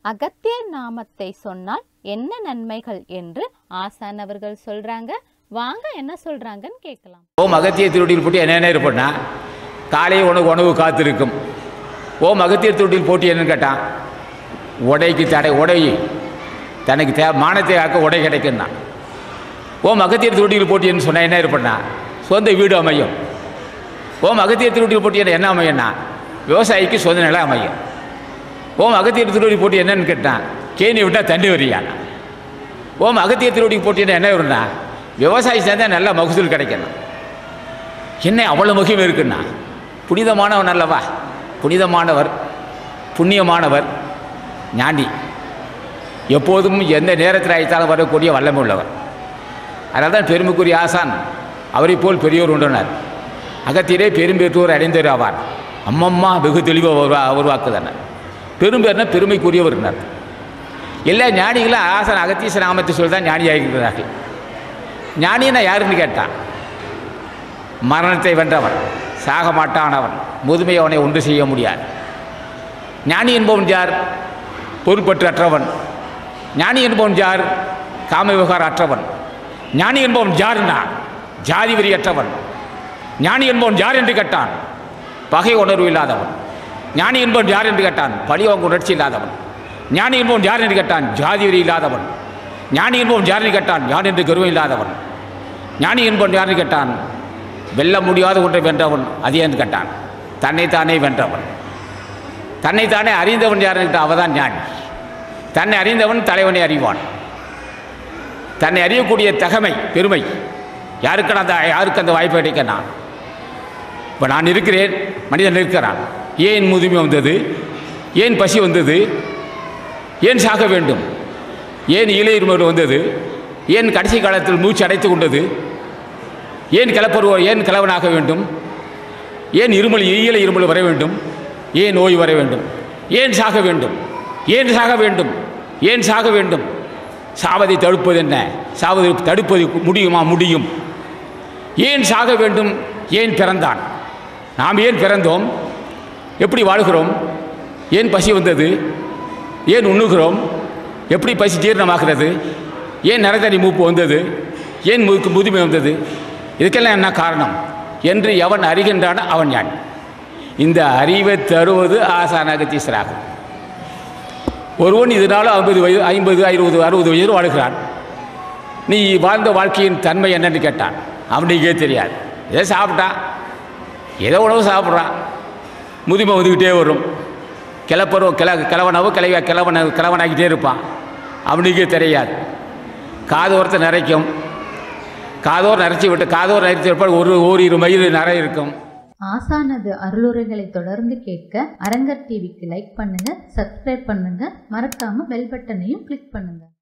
அகத்தியர் நாமத்தை சொன்னால் என்ன நன்மைகள் என்று ஆசான் அவர்கள் சொல்றாங்க வாங்க என்ன சொல்றாங்கன்னு கேட்கலாம் ஓம் அகத்திய திருவடியில் போட்டி என்னென்ன இருப்பேன்னா காலையில் உனக்கு உணவு காத்திருக்கும் ஓம் அகத்தியர் திருவடியில் போட்டி என்னன்னு கேட்டான் உடைக்கு தடை உடை தனக்கு தே மானத்தை ஆக்க உடை கிடைக்குன்னா ஓம் அகத்தியர் திருவடியில் போட்டி என்ன சொன்னால் என்ன இருப்பேன்னா சொந்த வீடு அமையும் ஓம் அகத்தியர் திருவடியில் போட்டி என்ன அமையும்னா விவசாயிக்கு சொந்த நிலம் அமையும் ஓம் அகத்தியர் திருவடி போட்டி என்னன்னு கேட்டான் கேணி விட்டால் தண்ணி வரியானா ஓம் அகத்தியர் திருவடி போட்டி என்ன வரும்னா விவசாயி சேர்ந்தால் நல்ல மகசூல் கிடைக்கணும் என்ன அவ்வளோ முக்கியம் இருக்குன்னா புனிதமானவன் அல்லவா புனிதமானவர் புண்ணியமானவர் ஞானி எப்போதும் எந்த நேரத்தில் அழைத்தாலும் வரக்கூடிய வல்லமை உள்ளவர் அதனால தான் பெருமைக்குரிய ஆசான் அவரை போல் பெரியோர் உண்டனர் அகத்திலே பெரும்பெற்றோர் அடைந்தவர் ஆவார் அம்மம்மா வெகு தெளிவாக உருவா உருவாக்குதனர் பெரும்பேர்னா பெருமைக்குரியவர்னர் எல்லா ஞானிகளும் ஆசான் அகத்தீச நாமத்தை சொல்லி தான் ஞானி ஆகிக்கிறார்கள் ஞானின்னா யாருன்னு கேட்டான் மரணத்தை வென்றவன் சாக மாட்டானவன் முதுமை அவனை ஒன்று செய்ய முடியாது ஞானி என்பவன் யார் பொறுப்பற்று அற்றவன் ஞானி என்பவன் யார் காம விவகார அற்றவன் ஞானி என்பவன் யாருன்னா ஜாதி வெறி அற்றவன் ஞானி என்பவன் யார் என்று கேட்டான் பகை உணர்வு இல்லாதவன் ஞானி என்பவன் யார் என்று கேட்டான் பழிவாங்க உணர்ச்சி இல்லாதவன் ஞானி என்பவன் யார் என்று கேட்டான் ஜாதி வெறி இல்லாதவன் ஞானி என்பவன் யார் என்று கேட்டான் யார் என்று கருவம் இல்லாதவன் ஞானி என்பவன் யார் என்று கேட்டான் வெல்ல முடியாத ஒன்றை வென்றவன் அது என்று கேட்டான் தன்னைத்தானே வென்றவன் தன்னைத்தானே அறிந்தவன் யார் என்று அவதான் ஞானி தன்னை அறிந்தவன் தலைவனை அறிவான் தன்னை அறியக்கூடிய தகமை பெருமை யாருக்கு அந்த யாருக்கு அந்த வாய்ப்பு கிடைக்கணும் இப்போ நான் இருக்கிறேன் மனிதன் இருக்கிறான் ஏன் முதுமை வந்தது ஏன் பசி வந்தது ஏன் சாக வேண்டும் ஏன் இலையுரிமை வந்தது ஏன் கடைசி காலத்தில் மூச்சு அடைத்து கொண்டது ஏன் கிளப்பருவோர் ஏன் கிழவனாக வேண்டும் ஏன் இருமல் ஈயில இருமல் வர வேண்டும் ஏன் நோய் வர வேண்டும் ஏன் சாக வேண்டும் ஏன் சாக வேண்டும் ஏன் சாக வேண்டும் சாவதை தடுப்பது என்ன சாவதை தடுப்பது முடியுமா முடியும் ஏன் சாக வேண்டும் ஏன் பிறந்தான் நாம் ஏன் பிறந்தோம் எப்படி வாழ்கிறோம் ஏன் பசி வந்தது ஏன் உண்ணுகிறோம் எப்படி பசி ஜீரணமாகிறது ஏன் நரதனி மூப்பு வந்தது ஏன் முதுக்கு முதுமை வந்தது இதுக்கெல்லாம் என்ன காரணம் என்று எவன் அறிகின்றானோ அவன் யான் இந்த அறிவை தருவது ஆசான அகத்தீஸ்வராகும் ஒருவன் இதனால் ஐம்பது வயது ஐம்பது ஐம்பது அறுபது வயது வாழ்கிறான் நீ வாழ்ந்த வாழ்க்கையின் தன்மை என்னன்னு கேட்டான் அவனுக்கே தெரியாது ஏதோ சாப்பிட்டான் ஏதோ உணவு சாப்பிட்றான் முதுமை வந்துக்கிட்டே வரும் கிளப்பருவம் கிள கிழவனாவோ கிளவ கிழவன கிழவனாக்கிட்டே இருப்பான் அவனுக்கே தெரியாது காதோரத்தை நிறைக்கும் காதோர் நரைச்சி விட்டு காதோர் நரைச்சி விட்டால் ஒரு ஓரிரு மயில் நிறை இருக்கும் ஆசானது அருளுரைகளை தொடர்ந்து கேட்க அரங்கர் டிவிக்கு லைக் பண்ணுங்க சப்ஸ்கிரைப் பண்ணுங்க மறக்காம பெல் பட்டனையும் கிளிக் பண்ணுங்க